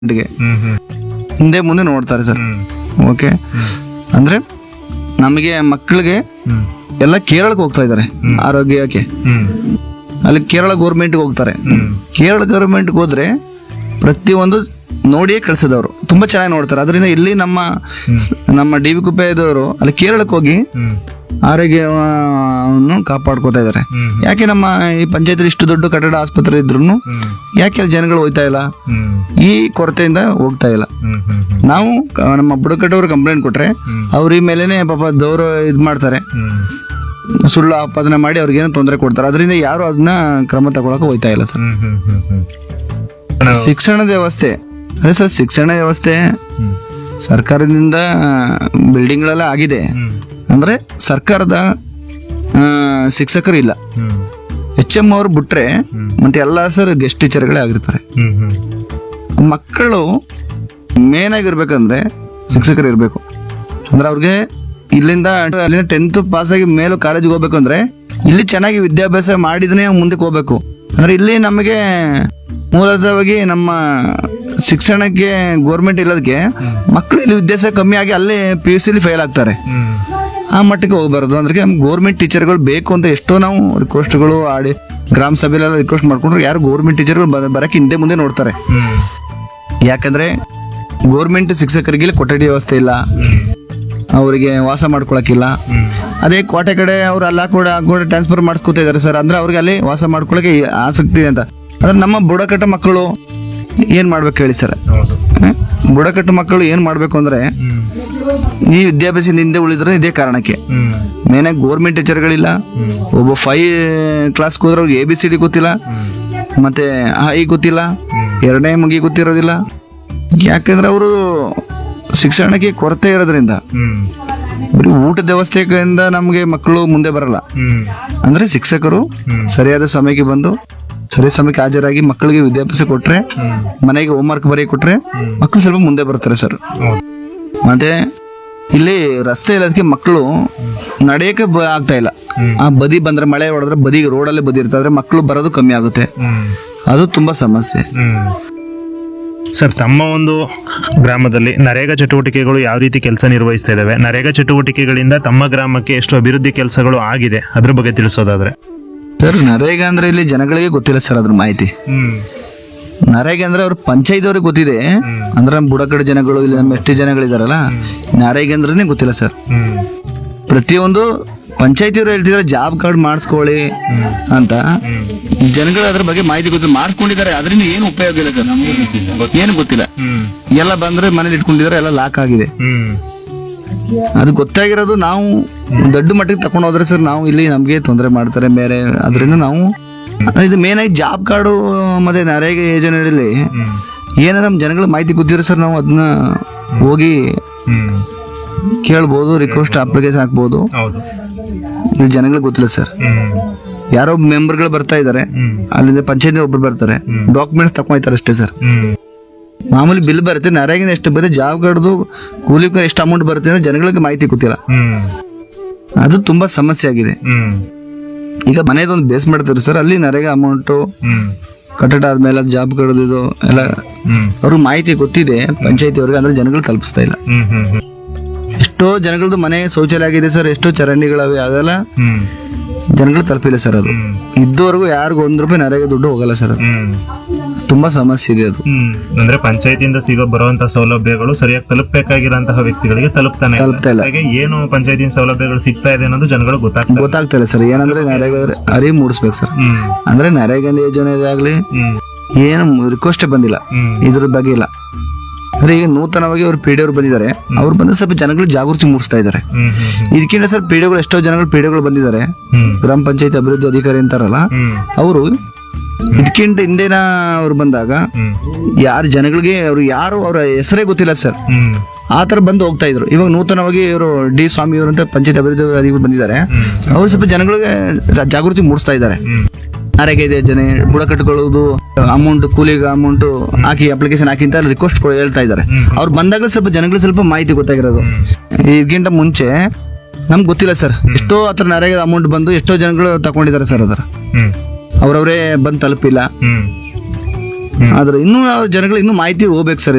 ಗೆ ಹ್ಮ್ ಹ್ಮ್ ಹಿಂದೆ ಮುಂದೆ ನೋಡ್ತಾರೆ ಸರ್ ಹ್ಮ್ ಓಕೆ ಅಂದ್ರೆ ನಮಗೆ ಮಕ್ಕಳಿಗೆ ಹ್ಮ್ ಎಲ್ಲ ಕೇರಳಕ್ಕೆ ಹೋಗ್ತಾ ಇದ್ದಾರೆ ಆರೋಗ್ಯಕ್ಕೆ ಹ್ಮ್ ಅಲ್ಲಿ ಕೇರಳ ಗೌರ್ಮೆಂಟ್ಗೆ ಹೋಗ್ತಾರೆ ಹ್ಮ್ ಕೇರಳ ಗೌರ್ಮೆಂಟ್ಗೆ ಹೋದ್ರೆ ಪ್ರತಿಯೊಂದು ನೋಡಿಯೇ ಕಳ್ಸಿದವರು ತುಂಬಾ ಚೆನ್ನಾಗಿ ನೋಡ್ತಾರೆ ಅದರಿಂದ ಇಲ್ಲಿ ನಮ್ಮ ನಮ್ಮ ಡಿ ವಿ ಕುಪ್ಪೆದವರು ಅಲ್ಲಿ ಕೇರಳಕ್ಕೆ ಹೋಗಿ ಹ್ಮ್ ಆರೋಗ್ಯವನ್ನು ಕಾಪಾಡ್ಕೋತಾ ಇದ್ದಾರೆ ಹ್ಮ್ ಯಾಕೆ ನಮ್ಮ ಈ ಪಂಚಾಯತ್ ಇಷ್ಟು ದೊಡ್ಡ ಕಟ್ಟಡ ಆಸ್ಪತ್ರೆ ಇದ್ರು ಹ್ಮ್ ಯಾಕೆ ಅಲ್ಲಿ ಜನಗಳು ಹೋಗ್ತಾ ಇಲ್ಲ ಹ್ಮ್ ಈ ಕೊರತೆಯಿಂದ ಹೋಗ್ತಾ ಇಲ್ಲ ಹ್ಮ್ ಹ್ಮ್ ಹ್ಮ್ ನಾವು ಕ- ನಮ್ಮ ಬುಡಕಟ್ಟವರು ಕಂಪ್ಲೇಂಟ್ ಕೊಟ್ರೆ ಹ್ಮ್. ಅವ್ರ ಈ ಮೇಲೆನೆ ಪಾಪ ದೌರ ಇದ್ ಮಾಡ್ತಾರೆ ಹ್ಮ್ ಸುಳ್ಳು ಆಪಾದನೆ ಮಾಡಿ ಅವ್ರಿಗೇನೋ ತೊಂದರೆ ಕೊಡ್ತಾರೆ ಅದರಿಂದ ಯಾರು ಅದನ್ನ ಕ್ರಮ ತಗೊಳಕ್ ಹೋಯ್ತಾ ಇಲ್ಲ ಸರ್ ಹ್ಮ್ ಹ್ಮ್ ಹ್ಮ್ ಹ್ಮ್ ನಾವು- ಶಿಕ್ಷಣದ ವ್ಯವಸ್ಥೆ ಅದೇ ಸರ್ ಶಿಕ್ಷಣ ವ್ಯವಸ್ಥೆ ಹ್ಮ್ ಸರ್ಕಾರದಿಂದ ಬಿಲ್ಡಿಂಗ್ಗಳೆಲ್ಲ ಆಗಿದೆ ಹ್ಮ್ ಅಂದ್ರೆ ಸರ್ಕಾರದ ಆ, ಶಿಕ್ಷಕರು ಇಲ್ಲ ಹ್ಮ್ ಎಚ್ ಎಂ ಅವರು ಬಿಟ್ರೆ ಮತ್ತೆ ಎಲ್ಲ ಸರ್ ಗೆಸ್ಟ್ ಟೀಚರ್ಗಳೇ ಆಗಿರ್ತಾರೆ ಹ್ಮ್ ಹ್ಮ್ ಮಕ್ಕಳು ಮೇನ್ ಆಗಿರ್ಬೇಕಂದ್ರೆ ಶಿಕ್ಷಕರು ಇರಬೇಕು ಅಂದ್ರೆ ಅವ್ರಿಗೆ ಇಲ್ಲಿಂದ ಅಲ್ಲಿಂದ ಟೆಂತ್ ಪಾಸ್ ಆಗಿ ಮೇಲೂ ಕಾಲೇಜಿಗೆ ಹೋಗ್ಬೇಕು ಅಂದ್ರೆ ಇಲ್ಲಿ ಚೆನ್ನಾಗಿ ವಿದ್ಯಾಭ್ಯಾಸ ಮಾಡಿದ್ರೆ ಮುಂದಕ್ಕೆ ಹೋಗ್ಬೇಕು ಅಂದ್ರೆ ಇಲ್ಲಿ ನಮಗೆ ಮೂಲತಃವಾಗಿ ನಮ್ಮ ಶಿಕ್ಷಣಕ್ಕೆ ಗೋರ್ಮೆಂಟ್ ಇಲ್ಲದಕ್ಕೆ ಮಕ್ಕಳು ಇಲ್ಲಿ ವಿದ್ಯಾಭ್ಯಾಸ ಕಮ್ಮಿ ಆಗಿ ಅಲ್ಲೇ ಪಿ ಯು ಸಿಲಿ ಫೇಲ್ ಆಗ್ತಾರೆ ಹ್ಮ್ ಆ ಮಟ್ಟಕ್ಕೆ ಹೋಗ್ಬಾರ್ದು ಅಂದ್ರೆ ನಮ್ಗೆ ಗೋರ್ಮೆಂಟ್ ಟೀಚರ್ಗಳು ಬೇಕು ಅಂತ ಎಷ್ಟೋ ನಾವು ರಿಕ್ವೆಸ್ಟ್ಗಳು ಆಡಿ ಗ್ರಾಮ ಸಭೆಲೆಲ್ಲ ರಿಕ್ವೆಸ್ಟ್ ಮಾಡ್ಕೊಂಡ್ರೆ ಯಾರು ಗೋರ್ಮೆಂಟ್ ಟೀಚರ್ಗಳು ಬರಕ್ಕೆ ಹಿಂದೆ ಮುಂದೆ ನೋಡ್ತಾರೆ ಹ್ಮ್ ಯಾಕಂದ್ರೆ ಗೋರ್ಮೆಂಟ್ ಶಿಕ್ಷಕರಿಗೆ ಇಲ್ಲಿ ಕೊಠಡಿ ವ್ಯವಸ್ಥೆ ಇಲ್ಲ ಹ್ಮ್ ಅವರಿಗೆ ವಾಸ ಮಾಡ್ಕೊಳಕ್ಕಿಲ್ಲ ಹ್ಮ್ ಅದೇ ಕೋಟೆ ಕಡೆ ಅವ್ರು ಅಲ್ಲ ಕೂಡ ಕೂಡ ಟ್ರಾನ್ಸ್ಫರ್ ಮಾಡಿಸ್ಕೊತಾ ಇದಾರೆ ಸರ್ ಅಂದ್ರೆ ಅವ್ರಿಗೆ ಅಲ್ಲಿ ವಾಸ ಮಾಡ್ಕೊಳಕ್ಕೆ ಆಸಕ್ತಿ ಇದೆ ಅಂತ ಅಂದ್ರೆ ನಮ್ಮ ಬುಡಕಟ್ಟು ಮಕ್ಕಳು ಏನ್ ಮಾಡ್ಬೇಕು ಹೇಳಿ ಸರ್ ಹೌದು ಹ್ಮ್? ಬುಡಕಟ್ಟು ಮಕ್ಕಳು ಏನ್ ಮಾಡ್ಬೇಕು ಅಂದ್ರೆ ಹ್ಮ್ ಈ ವಿದ್ಯಾಭ್ಯಾಸದಿಂದ ಹಿಂದೆ ಉಳಿದ್ರೆ ಇದೇ ಕಾರಣಕ್ಕೆ ಹ್ಮ್ ಮೇನ್ ಆಗಿ ಗೋರ್ಮೆಂಟ್ ಟೀಚರ್ಗಳಿಲ್ಲ ಹ್ಮ್ ಒಬ್ಬ ಫೈ ಕ್ಲಾಸ್ ಹೋದ್ರೆ ಅವ್ರಿಗೆ ಎ ಬಿ ಸಿ ಡಿ ಗೊತ್ತಿಲ್ಲ ಹ್ಮ್ ಮತ್ತೆ ಐ ಗೊತ್ತಿಲ್ಲ ಹ್ಮ್ ಎರಡನೇ ಮುಗಿ ಗೊತ್ತಿರೋದಿಲ್ಲ ಯಾಕಂದ್ರೆ ಅವರು ಶಿಕ್ಷಣಕ್ಕೆ ಕೊರತೆ ಇರೋದ್ರಿಂದ ಹ್ಮ್ ಬರೀ ಊಟದ ವ್ಯವಸ್ಥೆಯಿಂದ ನಮಗೆ ಮಕ್ಕಳು ಮುಂದೆ ಬರಲ್ಲ ಹ್ಮ್ ಅಂದ್ರೆ ಶಿಕ್ಷಕರು ಹ್ಮ್ ಸರಿಯಾದ ಸಮಯಕ್ಕೆ ಬಂದು ಸರಿ ಸಮಯಕ್ಕೆ ಹಾಜರಾಗಿ ಮಕ್ಕಳಿಗೆ ವಿದ್ಯಾಭ್ಯಾಸ ಕೊಟ್ರೆ ಹ್ಮ್ ಮನೆಗೆ ಹೋಮ್ವರ್ಕ್ ಬರೀ ಕೊಟ್ರೆ ಮಕ್ಕಳು ಸ್ವಲ್ಪ ಮುಂದೆ ಬರ್ತಾರೆ ಸರ್ ಹೌದು ಮತ್ತೆ ಇಲ್ಲಿ ರಸ್ತೆ ಇರೋದಕ್ಕೆ ಮಕ್ಕಳು ನಡೆಯಕ್ಕೆ ಬ- ಆಗ್ತಾ ಇಲ್ಲ ಹ್ಮ್. ಆ ಬದಿ ಬಂದ್ರೆ ಮಳೆ ಹೊಡೆದ್ರೆ ಬದಿ ರೋಡಲ್ಲೇ ಬದಿ ಇರ್ತದೆ ಆದ್ರೆ ಮಕ್ಕಳು ಬರೋದು ಕಮ್ಮಿ ಆಗುತ್ತೆ ಹ್ಮ್ ಅದು ತುಂಬಾ ಸಮಸ್ಯೆ ಹ್ಮ್ ಸರ್ ತಮ್ಮ ಒಂದು ಗ್ರಾಮದಲ್ಲಿ ನರೇಗಾ ಚಟುವಟಿಕೆಗಳು ಯಾವ ರೀತಿ ಕೆಲಸ ನಿರ್ವಹಿಸ್ತಾ ಇದಾವೆ ನರೇಗಾ ಚಟುವಟಿಕೆಗಳಿಂದ ತಮ್ಮ ಗ್ರಾಮಕ್ಕೆ ಎಷ್ಟು ಅಭಿವೃದ್ಧಿ ಕೆಲಸಗಳು ಆಗಿದೆ ಅದ್ರ ಬಗ್ಗೆ ತಿಳಿಸೋದಾದ್ರೆ ಸರ್ ನರೇಗಾ ಅಂದ್ರೆ ಇಲ್ಲಿ ಜನಗಳಿಗೆ ಗೊತ್ತಿಲ್ಲ ಸರ್ ಅದ್ರ ಮಾಹಿತಿ ಹ್ಮ್ ನರೇಗಾ ಅಂದ್ರೆ ಅವ್ರ ಪಂಚಾಯತ್ ಅವ್ರಿಗೆ ಗೊತ್ತಿದೆ ಅಂದ್ರೆ ನಮ್ಮ ಬುಡಕಡೆ ಜನಗಳು ಇಲ್ಲಿ ನಮ್ಮ ಎಷ್ಟಿ ಜನಗಳಿದಾರಲ್ಲ ನರೇಗಾ ಅಂದ್ರೇನೆ ಗೊತ್ತಿಲ್ಲ ಸರ್ ಹ್ಮ್ ಪ್ರತಿಯೊಂದು ಪಂಚಾಯತಿಯವರು ಹೇಳ್ತಿದ್ರೆ ಜಾಬ್ ಕಾರ್ಡ್ ಮಾಡಿಸ್ಕೊಳ್ಳಿ ಅಂತ ಜನಗಳು ಅದ್ರ ಬಗ್ಗೆ ಮಾಹಿತಿ ಗೊತ್ತಿಲ್ಲ ಮಾಡಿಸ್ಕೊಂಡಿದ್ದಾರೆ ಅದರಿಂದ ಏನು ಉಪಯೋಗ ಇಲ್ಲ ಸರ್ ಏನು ಗೊತ್ತಿಲ್ಲ ಹ್ಮ್ ಎಲ್ಲ ಬಂದ್ರೆ ಮನೇಲಿ ಇಟ್ಕೊಂಡಿದ್ದಾರೆ ಎಲ್ಲ ಲಾಕ್ ಆಗಿದೆ ಹ್ಮ್ ಅದು ಗೊತ್ತಾಗಿರೋದು ನಾವು ದೊಡ್ಡ ಮಟ್ಟಿಗೆ ತಗೊಂಡು ಹೋದ್ರೆ ಸರ್ ನಾವು ಇಲ್ಲಿ ನಮಗೆ ತೊಂದರೆ ಮಾಡ್ತಾರೆ ಬೇರೆ ಅದರಿಂದ ನಾವು ಇದು ಮೇನ್ ಆಗಿ ಜಾಬ್ ಕಾರ್ಡು ಮತ್ತೆ ನರೇಗಾ ಯೋಜನೆಯಲ್ಲಿ ಹ್ಮ್ ಏನೋ ನಮ್ಮ ಜನಗಳ ಮಾಹಿತಿ ಗೊತ್ತಿದ್ರೆ ಸರ್ ನಾವು ಅದನ್ನ ಹೋಗಿ ಹ್ಮ್ ಕೇಳ್ಬೋದು ರಿಕ್ವೆಸ್ಟ್ ಅಪ್ಲಿಕೇಶನ್ ಹಾಕ್ಬೋದು ಹೌದು ಇಲ್ಲಿ ಜನಗಳಿಗೆ ಗೊತ್ತಿಲ್ಲ ಸರ್ ಹ್ಮ್ ಯಾರೋ ಮೆಂಬರ್ಗಳು ಬರ್ತಾ ಇದ್ದಾರೆ ಹ್ಮ್ ಅಲ್ಲಿಂದ ಪಂಚಾಯತ್ ಒಬ್ರು ಬರ್ತಾರೆ ಡಾಕ್ಯುಮೆಂಟ್ಸ್ ತಗೊಂಡ್ತಾರೆ ಅಷ್ಟೇ ಸರ್ ಹ್ಮ್ ಮಾಮೂಲಿ ಬಿಲ್ ಬರುತ್ತೆ ನರೇಗಿಂದ ಎಷ್ಟು ಬರುತ್ತೆ ಜಾಬ್ ಕಾರ್ಡ್ದು ಕೂಲಿ ಎಷ್ಟು ಅಮೌಂಟ್ ಬರುತ್ತೆ ಅಂತ ಜನಗಳಿಗೆ ಮಾಹಿತಿ ಗೊತ್ತಿಲ್ಲ ಹ್ಮ್ ಅದು ತುಂಬಾ ಸಮಸ್ಯೆ ಆಗಿದೆ ಹ್ಮ್ ಈಗ ಮನೆದೊಂದು ಬೇಸ್ ಮಾಡ್ತಾರೆ ಸರ್ ಅಲ್ಲಿ ನರೇಗಾ ಅಮೌಂಟು ಹ್ಮ್ ಕಟ್ಟಡ ಆದ್ಮೇಲೆ ಜಾಬ್ ಕಾರ್ಡ್ದು ಎಲ್ಲ ಹ್ಮ್ ಅವ್ರಿಗೆ ಮಾಹಿತಿ ಗೊತ್ತಿದೆ ಪಂಚಾಯತಿ ಅವ್ರಿಗೆ ಅಂದ್ರೆ ಜನಗಳು ತಲುಪಿಸ್ತಾ ಇಲ್ಲ ಹ್ಮ್ ಹ್ಮ್ ಹ್ಮ್ ಎಷ್ಟೋ ಜನಗಳದ್ದು ಮನೆ ಶೌಚಾಲಯ ಆಗಿದೆ ಸರ್ ಎಷ್ಟೋ ಚರಂಡಿಗಳವೆ ಅದೆಲ್ಲ ಹ್ಮ್ ಜನಗಳು ತಲುಪಿಲ್ಲ ಸರ್ ಅದು ಹ್ಮ್ ಇದ್ದವರೆಗೂ ಯಾರಿಗೂ ಒಂದ್ ರೂಪಾಯಿ ನರೇಗಾ ದುಡ್ಡು ಹೋಗಲ್ಲ ಸರ್ ಅದು ಹ್ಮ್ ತುಂಬಾ ಸಮಸ್ಯೆ ಇದೆ ಅದು ಹ್ಮ್ ಅಂದ್ರೆ ಪಂಚಾಯತಿಯಿಂದ ಸಿಗೋ ಬರುವಂತಹ ಸೌಲಭ್ಯಗಳು ಸರಿಯಾಗಿ ತಲುಪಬೇಕಾಗಿರೋಂತಹ ವ್ಯಕ್ತಿಗಳಿಗೆ ತಲುಪ್ತಾನೆ ಇಲ್ಲ. ತಲುಪ್ತಾ ಇಲ್ಲ. ಹಾಗೆ ಏನು ಪಂಚಾಯತಿನ ಸೌಲಭ್ಯಗಳು ಸಿಗ್ತಾ ಇದೆ ಅನ್ನೋದು ಜನಗಳು ಗೊತ್ತಾಗ್ತದೆ ಗೊತ್ತಾಗ್ತಾ ಇಲ್ಲ ಸರ್ ಏನಂದ್ರೆ ನರೇಗಾ ಅರಿವು ಮೂಡಿಸ್ಬೇಕು ಸರ್ ಹ್ಮ್ ಅಂದ್ರೆ ನರೇಗಾ ಯೋಜನೆ ಇದಾಗ್ಲಿ ಹ್ಮ್ ಏನು ರಿಕ್ವೆಸ್ಟ್ ಬಂದಿಲ್ಲ ಹ್ಮ್ ಇದ್ರ ಬಗ್ಗೆ ಇಲ್ಲ ಅಂದ್ರೆ ಈಗ ನೂತನವಾಗಿ ಅವ್ರು ಪಿ ಡಿ ಅವ್ರು ಬಂದಿದ್ದಾರೆ ಅವ್ರು ಬಂದು ಸ್ವಲ್ಪ ಜನಗಳು ಜಾಗೃತಿ ಮೂಡಿಸ್ತಾ ಇದ್ದಾರೆ ಹ್ಮ್ ಹ್ಮ್ ಇದಕ್ಕಿಂತ ಸರ್ ಪಿ ಡಿಗಳು ಎಷ್ಟೋ ಜನಗಳು ಪಿ ಡಿಗಳು ಬಂದಿದ್ದಾರೆ ಹ್ಮ್ ಗ್ರಾಮ ಪಂಚಾಯತ್ ಅಭಿವೃದ್ಧಿ ಅಧಿಕಾರಿ ಅಂತಾರಲ್ಲ ಹ್ಮ್ ಅವರು ಇದಕ್ಕಿಂತ ಹಿಂದಿನ ಅವ್ರು ಬಂದಾಗ ಹ್ಮ್ ಯಾರು ಜನಗಳಿಗೆ ಅವ್ರು ಯಾರು ಅವರ ಹೆಸರೇ ಗೊತ್ತಿಲ್ಲ ಸರ್ ಹ್ಮ್ ಆ ತರ ಬಂದು ಹೋಗ್ತಾ ಇದ್ರು ಇವಾಗ ನೂತನವಾಗಿ ಇವರು ಡಿ ಸ್ವಾಮಿ ಅವರು ಅಂತ ಪಂಚಾಯತ್ ಅಭಿವೃದ್ಧಿ ಅಧಿಕಾರಿ ಬಂದಿದ್ದಾರೆ ಅವರು ಸ್ವಲ್ಪ ಜನಗಳಿಗೆ ರ- ಜಾಗೃತಿ ಮೂಡಿಸ್ತಾ ಇದ್ದಾರೆ ಹ್ಮ್ ಆರೋಗ್ಯ ಯೋಜನೆ ಬುಡಕಟ್ಟುಕೊಳ್ಳುವುದು ಅಮೌಂಟ್ ಕೂಲಿಗೆ ಅಮೌಂಟ್ ಹಾಕಿ ಅಪ್ಲಿಕೇಶನ್ ಹಾಕಿ ಅಂತ ರಿಕ್ವೆಸ್ಟ್ ಹೇಳ್ತಾ ಇದ್ದಾರೆ ಅವ್ರು ಬಂದಾಗ ಸ್ವಲ್ಪ ಜನಗಳಿಗೆ ಸ್ವಲ್ಪ ಮಾಹಿತಿ ಗೊತ್ತಾಗಿರೋದು ಇದಕ್ಕಿಂತ ಮುಂಚೆ ನಮ್ಗೆ ಗೊತ್ತಿಲ್ಲ ಸರ್ ಎಷ್ಟೋ ಹತ್ರ ನರೇಗಾ ಅಮೌಂಟ್ ಬಂದು ಎಷ್ಟೋ ಜನಗಳು ತಗೊಂಡಿದ್ದಾರೆ ಸರ್ ಅದರ ಹ್ಮ್ ಅವ್ರವರೇ ಬಂದು ತಲುಪಿಲ್ಲ ಹ್ಮ್ ಆದ್ರೆ ಇನ್ನೂ ಜನಗಳು ಇನ್ನೂ ಮಾಹಿತಿ ಹೋಗ್ಬೇಕು ಸರ್